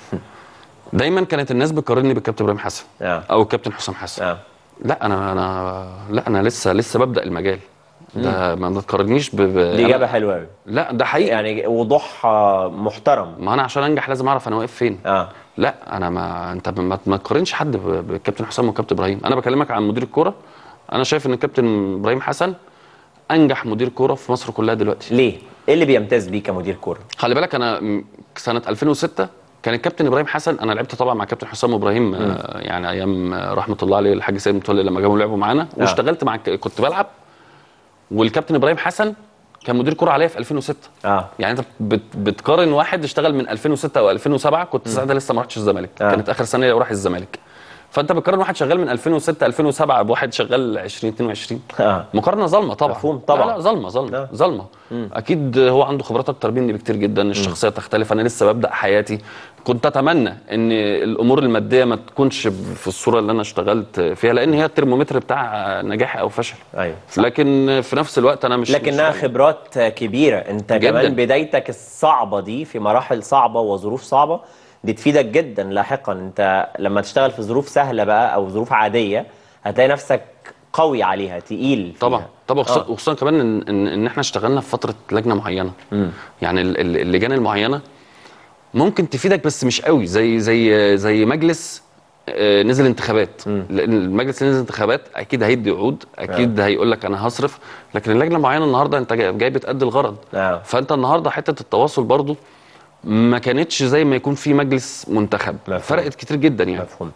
دايما كانت الناس بتقارني بالكابتن ابراهيم حسن آه. او الكابتن حسام حسن اه لا انا انا لا انا لسه لسه ببدا المجال ده ما تقارنيش ب, ب... دي أنا- اجابه حلوه قوي لا ده حقيقي يعني وضوح آه، محترم ما انا عشان انجح لازم اعرف انا واقف فين اه لا انا ما انت ما, ما تقارنش حد ب- بالكابتن حسام والكابتن ابراهيم انا بكلمك عن مدير الكوره انا شايف ان الكابتن ابراهيم حسن انجح مدير كوره في مصر كلها دلوقتي ليه؟ ايه اللي بيمتاز بيه كمدير كوره؟ خلي بالك انا م- سنه 2006 كان الكابتن ابراهيم حسن انا لعبت طبعا مع الكابتن حسام وابراهيم آه، يعني ايام آه، رحمه الله عليه الحاج سيد متولي لما جابوا لعبوا معانا واشتغلت مع الك- كنت بلعب والكابتن ابراهيم حسن كان مدير كوره عليا في 2006 اه يعني انت بت بتقارن واحد اشتغل من 2006 او 2007 كنت ساعتها لسه ما رحتش الزمالك آه. كانت اخر سنه ليا وراح الزمالك فانت بتقارن واحد شغال من 2006 2007 بواحد شغال 2022 اه مقارنه ظالمه طبعا مفهوم طبعا. لا لا ظالمه ظالمه آه. ظالمه اكيد هو عنده خبرات اكتر مني بكتير جدا الشخصيه تختلف انا لسه ببدا حياتي كنت اتمنى ان الامور الماديه ما تكونش في الصوره اللي انا اشتغلت فيها لان هي الترمومتر بتاع نجاح او فشل ايوه لكن في نفس الوقت انا مش لكنها مش خبرات كبيره انت جداً. كمان بدايتك الصعبه دي في مراحل صعبه وظروف صعبه دي تفيدك جدا لاحقا انت لما تشتغل في ظروف سهله بقى او ظروف عاديه هتلاقي نفسك قوي عليها تقيل فيها. طبعا طبعا خصوصا, آه. وخصوصا كمان ان ان, إن احنا اشتغلنا في فتره لجنه معينه يعني ال- ال- اللجان المعينه ممكن تفيدك بس مش قوي زي زي زي مجلس آه، نزل انتخابات لان المجلس اللي نزل انتخابات اكيد هيدي وعود اكيد هيقول لك انا هصرف لكن اللجنه المعينه النهارده انت جاي جاي بتأدي الغرض آه. فانت النهارده حته التواصل برضو ما كانتش زي ما يكون في مجلس منتخب مفهوم. فرقت كتير جدا يعني مفهوم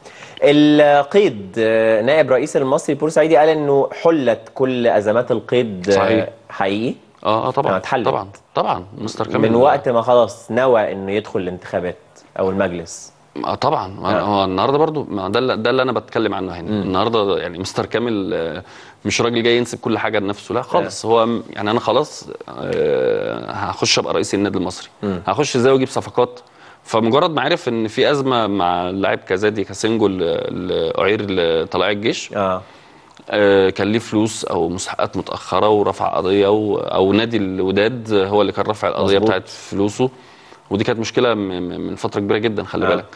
القيد آه، نائب رئيس المصري البورسعيدي قال انه حلت كل ازمات القيد آه، صحيح. حقيقي اه اه آه، طبعا اتحلت. طبعا طبعا مستر كامل من وقت ما خلاص نوى انه يدخل الانتخابات او المجلس اه طبعا ما هو النهارده برضو ما ده اللي- ده اللي انا بتكلم عنه هنا النهارده يعني مستر كامل آه، مش راجل جاي ينسب كل حاجه لنفسه لا خالص هو م- يعني انا خلاص آه، هخش ابقى رئيس النادي المصري هخش ازاي واجيب صفقات فمجرد ما عرف ان في ازمه مع اللاعب كازادي كاسينجو اللي اعير لطلائع الجيش اه آه، كان ليه فلوس او مستحقات متاخره ورفع قضيه و- او نادي الوداد هو اللي كان رفع القضيه مظبوط. بتاعت فلوسه ودي كانت مشكله م- م- من فتره كبيره جدا خلي آه. بالك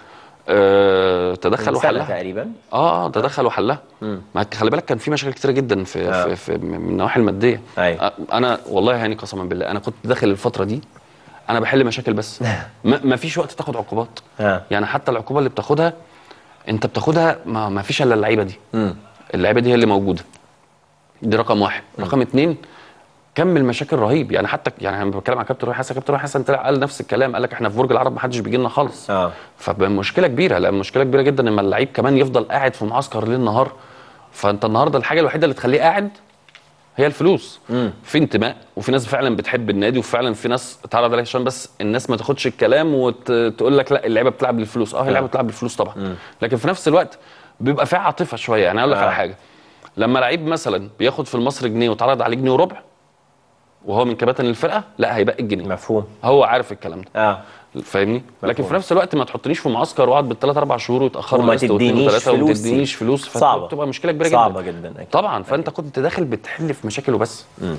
آه، تدخل من سنة وحلها تقريبا اه اه تدخل وحلها ما خلي بالك كان في مشاكل كتيره جدا في, آه. في, في من النواحي الماديه أيوة. آه، انا والله يعني قسما بالله انا كنت داخل الفتره دي انا بحل مشاكل بس ما, ما فيش وقت تاخد عقوبات آه. يعني حتى العقوبه اللي بتاخدها انت بتاخدها ما, ما فيش الا اللعيبه دي اللعيبه دي هي اللي موجوده دي رقم واحد رقم اتنين كم المشاكل رهيب يعني حتى يعني انا بتكلم عن كابتن روي حسن كابتن روي حسن طلع قال نفس الكلام قال لك احنا في برج العرب ما حدش بيجي لنا خالص اه فمشكله كبيره لا مشكله كبيره جدا لما اللعيب كمان يفضل قاعد في معسكر ليل نهار فانت النهارده الحاجه الوحيده اللي تخليه قاعد هي الفلوس في انتماء وفي ناس فعلا بتحب النادي وفعلا في ناس اتعرض عليها عشان بس الناس ما تاخدش الكلام وتقول لك لا اللعيبه بتلعب للفلوس اه هي اللعيبه بتلعب للفلوس طبعا لكن في نفس الوقت بيبقى في عاطفه شويه يعني اقول لك آه. على حاجه لما لعيب مثلا بياخد في المصري جنيه واتعرض عليه جنيه وربع وهو من كباتن الفرقه لا هيبقى الجنيه مفهوم هو عارف الكلام ده اه فاهمني لكن مفهوم. في نفس الوقت ما تحطنيش في معسكر واقعد بالثلاث اربع شهور وتاخر وما قسط واثنين تدينيش وثلاثة وما فلوس. تدينيش فلوس صعبة. بتبقى مشكله كبيره صعبة جدا جدا أكيد. طبعا فانت كنت داخل بتحل في مشاكل وبس آه،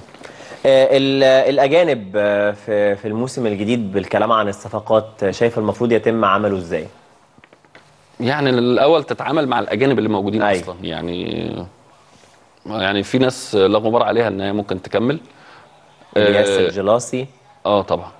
ال- الاجانب آه، في في الموسم الجديد بالكلام عن الصفقات آه، شايف المفروض يتم عمله ازاي؟ يعني الاول تتعامل مع الاجانب اللي موجودين أيوة. اصلا يعني يعني في ناس لا غبار عليها ان هي ممكن تكمل الياس آه، الجلاسي اه طبعا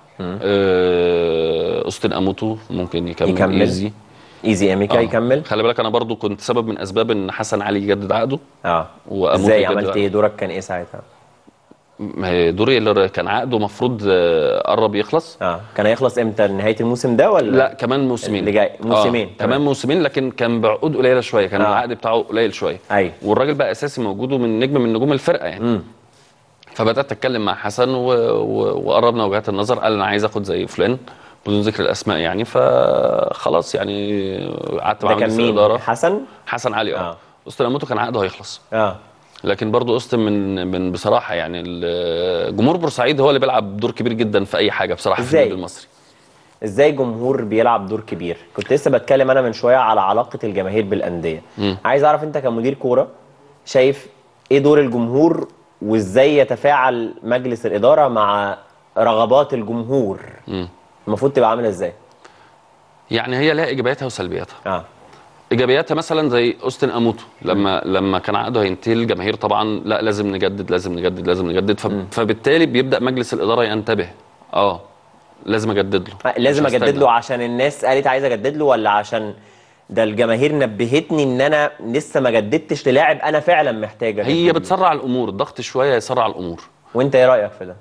آه اوستن اموتو ممكن يكمل, يكمل. ايزي ايزي اميكا آه. يكمل خلي بالك انا برضو كنت سبب من اسباب ان حسن علي يجدد عقده اه وأموتو ازاي يجدد عملت عقده. ايه دورك كان ايه ساعتها؟ ما هي دوري اللي كان عقده مفروض آه، قرب يخلص اه كان هيخلص امتى نهايه الموسم ده ولا لا كمان موسمين اللي جاي موسمين آه. كمان موسمين لكن كان بعقود قليله شويه كان آه. العقد بتاعه قليل شويه ايوه والراجل بقى اساسي موجود ومن نجم من نجوم الفرقه يعني مم. فبدات اتكلم مع حسن و... و... وقربنا وجهات النظر قال انا عايز اخد زي فلان بدون ذكر الاسماء يعني فخلاص يعني قعدت مع ده كان مجلس مين الاداره حسن حسن علي آه. اه اوستن اموتو كان عقده هيخلص اه لكن برضو اوستن من من بصراحه يعني ال- جمهور بورسعيد هو اللي بيلعب دور كبير جدا في اي حاجه بصراحه في إزاي؟ النادي المصري ازاي جمهور بيلعب دور كبير كنت لسه بتكلم انا من شويه على علاقه الجماهير بالانديه مم. عايز اعرف انت كمدير كوره شايف ايه دور الجمهور وازاي يتفاعل مجلس الاداره مع رغبات الجمهور مم. المفروض تبقى عامله ازاي يعني هي لها ايجابياتها وسلبياتها اه ايجابياتها مثلا زي اوستن اموتو لما لما كان عقده هينتهي الجماهير طبعا لا لازم نجدد لازم نجدد لازم نجدد فب- فبالتالي بيبدا مجلس الاداره ينتبه اه لازم اجدد له آه، لازم مش اجدد هستنى. له عشان الناس قالت عايز اجدد له ولا عشان ده الجماهير نبهتني ان انا لسه ما جددتش للاعب انا فعلا محتاج أجدد هي له. بتسرع الامور الضغط شويه يسرع الامور وانت ايه رايك في ده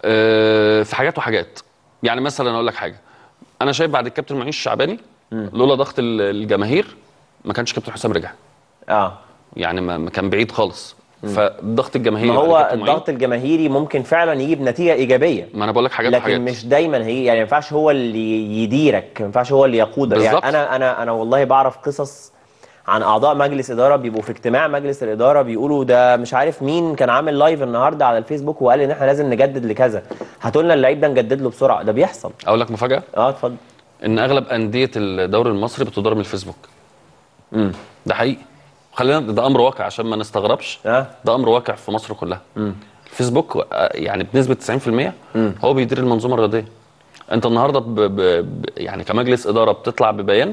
آه، في حاجات وحاجات يعني مثلا اقول لك حاجه انا شايف بعد الكابتن معين الشعباني لولا ضغط ال- الجماهير ما كانش كابتن حسام رجع اه يعني ما ما كان بعيد خالص فضغط الجماهير ما بعد هو الكابتن معين- الضغط الجماهيري ممكن فعلا يجيب نتيجه ايجابيه ما انا بقول لك حاجات لكن وحاجات مش دايما هي يعني ما ينفعش هو اللي يديرك ما ينفعش هو اللي يقودك يعني بالظبط. انا انا انا والله بعرف قصص عن اعضاء مجلس اداره بيبقوا في اجتماع مجلس الاداره بيقولوا ده مش عارف مين كان عامل لايف النهارده على الفيسبوك وقال ان احنا لازم نجدد لكذا هاتوا لنا اللعيب ده نجدد له بسرعه ده بيحصل اقول لك مفاجاه اه اتفضل ان اغلب انديه الدوري المصري بتدار من الفيسبوك امم ده حقيقي خلينا ده امر واقع عشان ما نستغربش اه ده امر واقع في مصر كلها الفيسبوك آه، يعني بنسبه 90% هو بيدير المنظومه الرياضيه انت النهارده ب... ب... ب... يعني كمجلس اداره بتطلع ببيان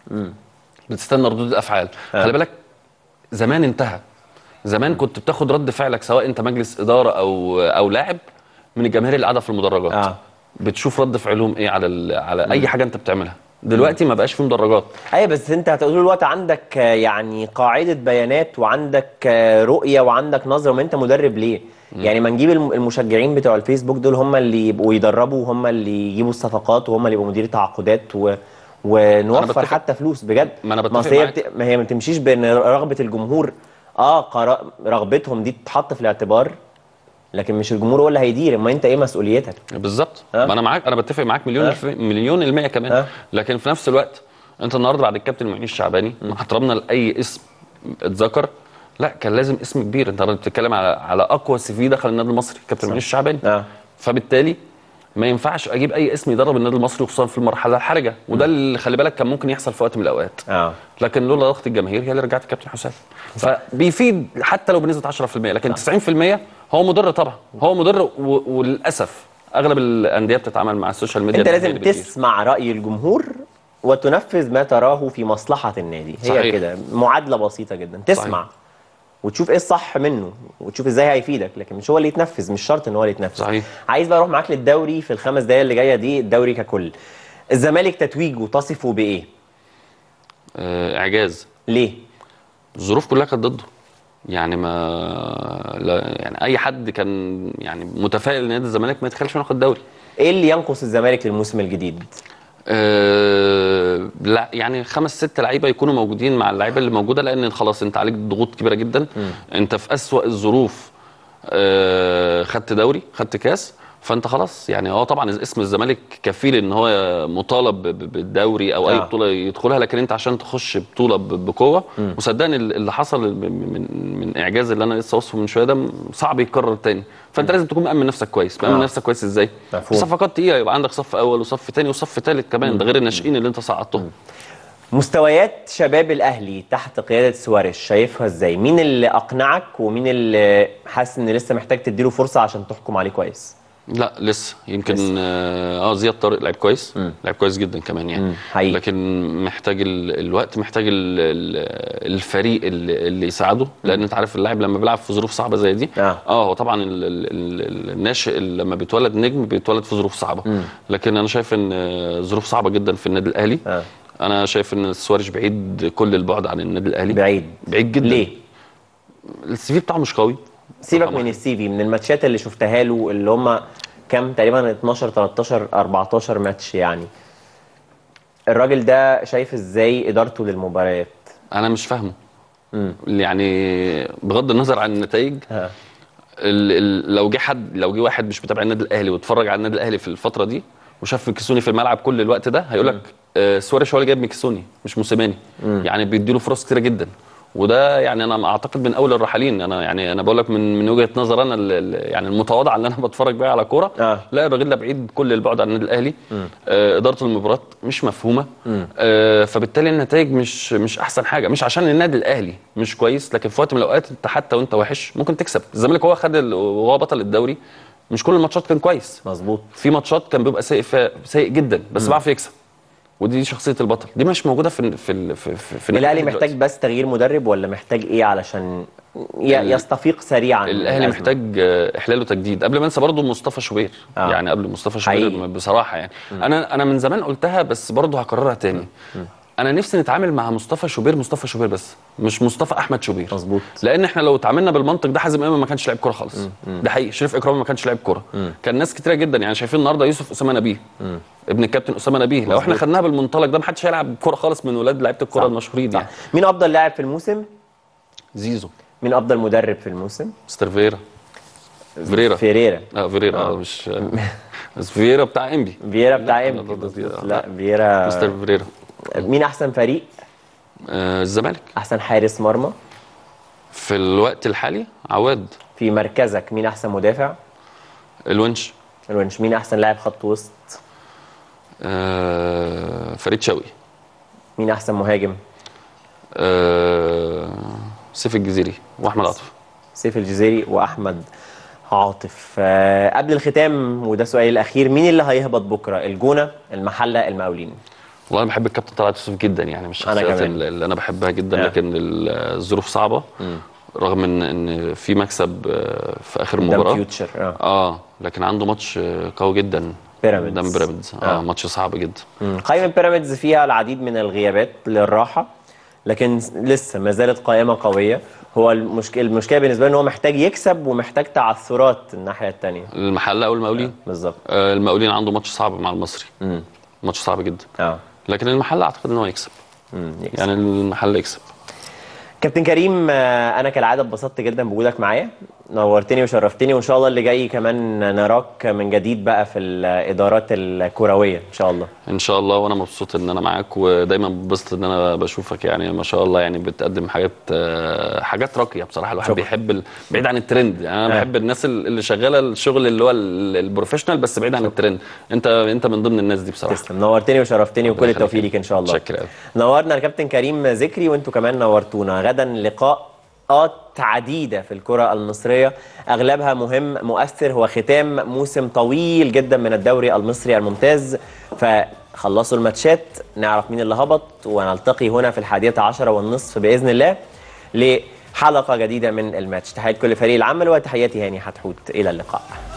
بتستنى ردود الافعال آه. خلي بالك زمان انتهى زمان كنت بتاخد رد فعلك سواء انت مجلس اداره او او لاعب من الجماهير اللي قاعده في المدرجات آه. بتشوف رد فعلهم ايه على ال... على اي حاجه انت بتعملها دلوقتي ما بقاش في مدرجات ايوه بس انت هتقول الوقت عندك آه، يعني قاعده بيانات وعندك آه، رؤيه وعندك نظره ما انت مدرب ليه؟ يعني ما نجيب الم- المشجعين بتوع الفيسبوك دول هم اللي يبقوا يدربوا وهم اللي يجيبوا الصفقات وهم اللي يبقوا مدير تعاقدات و... ونوفر بتفق- حتى فلوس بجد ما أنا بتفق أصل هي معاك. ما هي ما تمشيش بين رغبه الجمهور اه قرا... رغبتهم دي تتحط في الاعتبار لكن مش الجمهور هو اللي هيدير ما انت ايه مسؤوليتك؟ بالظبط آه. ما انا معاك انا بتفق معاك مليون آه. الف... مليون المية كمان آه. لكن في نفس الوقت انت النهارده بعد الكابتن معين الشعباني مع احترامنا لاي اسم اتذكر لا كان لازم اسم كبير انت بتتكلم على على اقوى سي في دخل النادي المصري كابتن معين الشعباني اه فبالتالي ما ينفعش اجيب اي اسم يدرب النادي المصري خصوصا في المرحله الحرجه وده اللي خلي بالك كان ممكن يحصل في وقت من الاوقات اه لكن لولا ضغط الجماهير هي اللي رجعت الكابتن حسام فبيفيد حتى لو بنسبه 10% لكن 90% هو مضر طبعا هو مضر و... وللاسف اغلب الانديه بتتعامل مع السوشيال ميديا انت إن هي لازم اللي بتدير. تسمع راي الجمهور وتنفذ ما تراه في مصلحه النادي هي صحيح. كده معادله بسيطه جدا تسمع صحيح. وتشوف ايه الصح منه وتشوف ازاي هيفيدك لكن مش هو اللي يتنفذ مش شرط ان هو اللي يتنفذ صحيح. عايز بقى اروح معاك للدوري في الخمس دقايق اللي جايه دي الدوري ككل الزمالك تتويجه تصفه بايه آه اعجاز ليه الظروف كلها كانت ضده يعني ما لا يعني اي حد كان يعني متفائل ان نادي الزمالك ما يتخيلش انه ياخد الدوري ايه اللي ينقص الزمالك للموسم الجديد أه لا يعني خمس ست لعيبه يكونوا موجودين مع اللعيبه اللي موجوده لان خلاص انت عليك ضغوط كبيره جدا انت في اسوأ الظروف أه خدت دوري خدت كاس فانت خلاص يعني هو طبعا اسم الزمالك كفيل ان هو مطالب ب- ب- بالدوري او اي آه. بطوله يدخلها لكن انت عشان تخش بطوله ب- بقوه وصدقني اللي حصل من من, من اعجاز اللي انا لسه وصفه من شويه ده صعب يتكرر تاني فانت لازم تكون مأمن نفسك كويس مأمن آه. نفسك كويس ازاي مفهوم. صفقات تقيله يبقى عندك صف اول وصف تاني وصف تالت كمان ده غير الناشئين اللي انت صعدتهم مستويات شباب الاهلي تحت قياده سواريش شايفها ازاي مين اللي اقنعك ومين اللي حاسس ان لسه محتاج تديله فرصه عشان تحكم عليه كويس لا لسه يمكن لسه. اه آه، زياد طارق لعيب كويس لعيب كويس جدا كمان يعني مم، حقيقي. لكن محتاج ال- الوقت محتاج ال- ال- الفريق اللي, اللي يساعده لان انت عارف اللاعب لما بيلعب في ظروف صعبه زي دي آه. اه هو طبعا ال- ال- ال- الناشئ اللي لما بيتولد نجم بيتولد في ظروف صعبه لكن انا شايف ان آه، ظروف صعبه جدا في النادي الاهلي آه. انا شايف ان سواريش بعيد كل البعد عن النادي الاهلي بعيد بعيد جدا ليه السي في بتاعه مش قوي سيبك رقم من واحد. السي في من الماتشات اللي شفتها له اللي هم كام تقريبا 12 13 14 ماتش يعني الراجل ده شايف ازاي ادارته للمباريات انا مش فاهمه يعني بغض النظر عن النتائج ها. ال ال لو جه حد لو جه واحد مش متابع النادي الاهلي واتفرج على النادي الاهلي في الفتره دي وشاف ميكيسوني في الملعب كل الوقت ده هيقول لك آه سواريش هو اللي جايب ميكيسوني مش موسيماني يعني بيديله فرص كتيره جدا وده يعني انا اعتقد من اول الراحلين انا يعني انا بقول لك من من وجهه نظر انا ال- ال- يعني المتواضعه اللي انا بتفرج بيها على كوره آه. لا بغيلا بعيد كل البعد عن النادي الاهلي آه اداره المباراه مش مفهومه آه فبالتالي النتائج مش مش احسن حاجه مش عشان النادي الاهلي مش كويس لكن في وقت من الاوقات انت حتى وانت وحش ممكن تكسب الزمالك هو خد ال- وهو بطل الدوري مش كل الماتشات كان كويس مظبوط في ماتشات كان بيبقى سيء فيها- سيء جدا بس بيعرف يكسب ودي شخصيه البطل دي مش موجوده في في ال- في, في, في الاهلي دلوقتي. محتاج بس تغيير مدرب ولا محتاج ايه علشان ي- ال- يستفيق سريعا من الاهلي الأزمة؟ محتاج آه، احلال وتجديد قبل ما انسى برضه مصطفى شوبير آه. آه. يعني قبل مصطفى شوبير حقيقي. بصراحه يعني انا انا من زمان قلتها بس برضه هكررها تاني انا نفسي نتعامل مع مصطفى شوبير مصطفى شوبير بس مش مصطفى احمد شوبير مظبوط. لان احنا لو اتعاملنا بالمنطق ده حازم امام ما كانش لاعب كوره خالص ده حقيقي شريف اكرامي ما كانش لاعب كوره كان ناس كتيره جدا يعني شايفين النهارده يوسف اسامه نبيه ابن الكابتن اسامه نبيه لو احنا مظبوط. خدناها بالمنطلق ده ما حدش هيلعب كوره خالص من ولاد لعيبه الكوره صح. المشهورين صح. يعني مين افضل لاعب في الموسم زيزو مين افضل مدرب في الموسم مستر فيريرا فيريرا فيريرا اه فيريرا اه مش بس فيريرا بتاع انبي فييرا بتاع لا، ام لا، لا، لا، لا فييرا مستر فيريرا مين احسن فريق آه الزمالك احسن حارس مرمى في الوقت الحالي عواد في مركزك مين احسن مدافع الونش الونش مين احسن لاعب خط وسط آه فريد شوقي مين احسن مهاجم آه سيف الجزيري واحمد عاطف سيف الجزيري واحمد عاطف آه، قبل الختام وده سؤالي الاخير مين اللي هيهبط بكره الجونه المحله المقاولين والله انا بحب الكابتن طلعت يوسف جدا يعني مش أنا الشخصيات كمان. اللي اللي انا بحبها جدا آه. لكن ال- الظروف صعبه رغم ان ان في مكسب آه، في اخر قدام المباراه فيوتشر اه اه لكن عنده ماتش آه، قوي جدا بيراميدز. قدام بيراميدز آه. اه ماتش صعب جدا مم. قائمه بيراميدز فيها العديد من الغيابات للراحه لكن لسه ما زالت قائمه قويه هو المشكله المشكله بالنسبه له ان هو محتاج يكسب ومحتاج تعثرات الناحيه الثانيه المحله او المقاولين بالظبط آه المقاولين عنده ماتش صعب مع المصري ماتش صعب جدا اه لكن المحل اعتقد ان هو يكسب مم. يكسب. يعني المحل يكسب كابتن كريم آه، انا كالعاده اتبسطت جدا بوجودك معايا نورتني وشرفتني وان شاء الله اللي جاي كمان نراك من جديد بقى في الادارات الكرويه ان شاء الله ان شاء الله وانا مبسوط ان انا معاك ودايما ببسط ان انا بشوفك يعني ما شاء الله يعني بتقدم حاجات آه، حاجات راقيه بصراحه الواحد شكرا. بيحب ال... بعيد عن الترند يعني انا آه. بحب الناس ال- اللي شغاله الشغل اللي هو ال- البروفيشنال بس بعيد عن الترند انت انت من ضمن الناس دي بصراحه تسلم نورتني وشرفتني وكل يخليك. التوفيق ليك ان شاء الله شكرا أوي. نورنا الكابتن كريم ذكري وانتوا كمان نورتونا غدا لقاءات عديدة في الكرة المصرية أغلبها مهم مؤثر هو ختام موسم طويل جدا من الدوري المصري الممتاز فخلصوا الماتشات نعرف مين اللي هبط ونلتقي هنا في الحادية عشرة والنصف بإذن الله لحلقة جديدة من الماتش تحية كل فريق العمل وتحياتي هاني حتحوت إلى اللقاء